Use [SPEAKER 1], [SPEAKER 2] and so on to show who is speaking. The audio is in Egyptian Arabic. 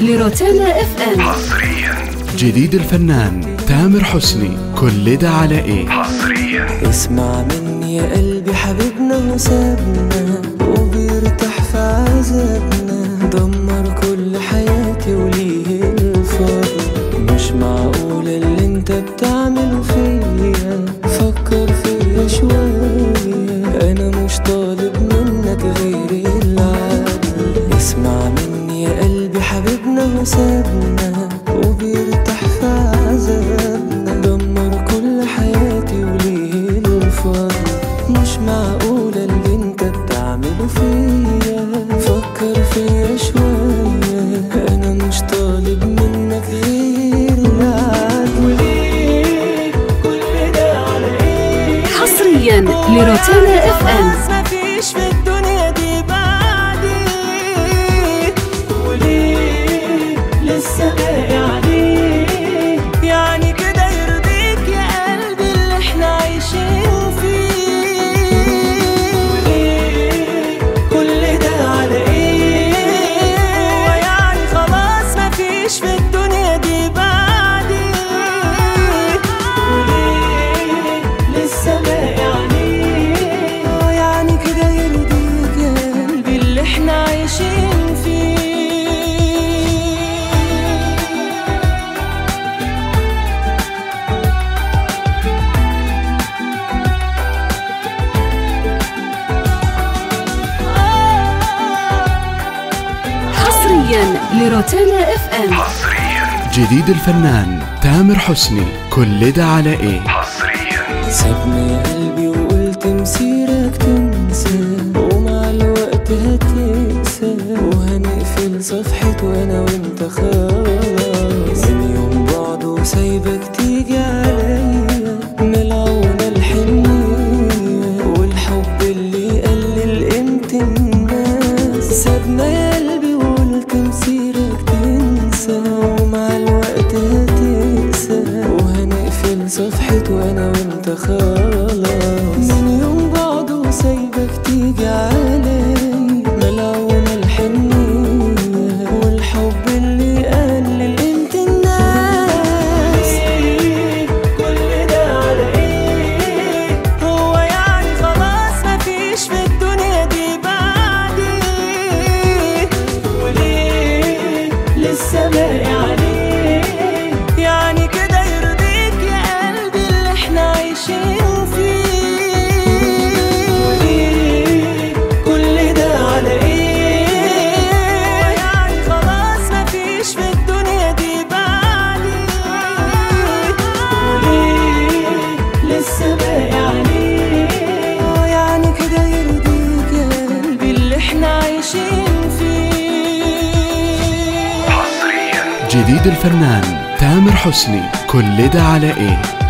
[SPEAKER 1] لروتانا اف ام
[SPEAKER 2] حصريا
[SPEAKER 3] جديد الفنان تامر حسني كل ده على ايه
[SPEAKER 2] حصريا
[SPEAKER 4] اسمع مني يا قلبي حبيبنا وسابنا وبيرتاح في عذابنا دمر كل حياتي وليه الفضل مش معقول اللي انت بتعمله فيا فكر فيا شوية انا مش طالب منك غير العدل اسمع مني يا قلبي حبيبنا وسابنا وبيرتاح في عذابنا دمر كل حياتي وليه الفضل مش معقولة اللي انت بتعمله فيا فكر فيا شوية انا مش طالب منك غير العدل وليه كل ده على ايه
[SPEAKER 1] حصريا لروتانا اف ام
[SPEAKER 4] خلاص مفيش في الدنيا دي بعدي وليه لسه باقي عليه يعني كده يرضيك يا قلبي اللي احنا عايشين فيه وليه كل ده على ايه يعني خلاص مفيش في الدنيا دي بعدي وليه لسه باقي عليه آه يعني كده يرضيك يا قلبي اللي احنا عايشين فيه
[SPEAKER 1] حصريا لروتانا اف ام
[SPEAKER 2] حصريا
[SPEAKER 3] جديد الفنان تامر حسني كل ده على ايه
[SPEAKER 2] حصريا
[SPEAKER 4] سابني يا قلبي وقلت مسيرك تنسى ومع الوقت هتنسى وهنقفل صفحة وانا وانت خلاص من يوم بعد وسايبك تيجي عليا ملعونة الحنية والحب اللي يقلل قيمة الناس سابنا يا قلبي وقلت مسيرك تنسى ومع الوقت هتنسى وهنقفل صفحة وانا وانت خلاص من يوم بعد وسايبك تيجي علي ملعونة الحنية والحب اللي يقلل قيمة الناس كل ده على ايه هو يعني خلاص مفيش في الدنيا دي بعدي وليه لسه باقي عليه يعني كده يرضيك يا قلبي اللي احنا عايشين فيه وليه كل ده على ايه يعني خلاص مفيش في الدنيا دي بعدي وليه لسه باقي عليه آه يعني كده يرضيك يا قلبي اللي احنا عايشين فيه
[SPEAKER 2] حصريا
[SPEAKER 3] جديد الفنان تامر حسني كل ده على ايه